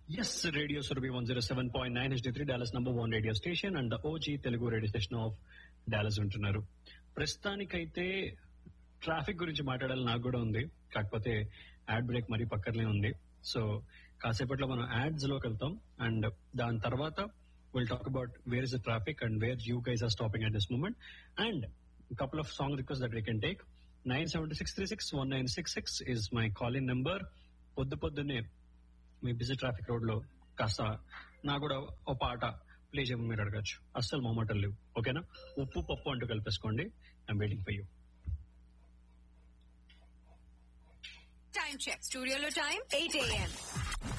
Yes radio Surabhi one zero seven point nine HD three Dallas number one radio station and OG Telugu radio station of Dallas ఉంటున్నారు ప్రస్తుతానికైతే traffic గురించి మాట్లాడాలి నాకు కూడా ఉంది కాకపోతే యాడ్ బ్రేక్ మరీ పక్కనే ఉంది సో కాసేపట్లో మనం యాడ్స్ లోకి వెళ్తాం అండ్ దాని తర్వాత will talk about where is the traffic and where you guys are stopping at this moment and couple of song requests that we can take. 976361966 is my call-in number. పొద్దు పొద్దున్నే మీ busy traffic road లో కాస్త నా కూడా ఓ పాట play చేయమని మీరు అడగచ్చు అస్సలు మొమ్మటలు లేవు ఓకేనా ఉప్పు పప్పు అంటూ కలిపేసుకోండి I'm waiting for you Time check. Studio lo time, 8 a.m.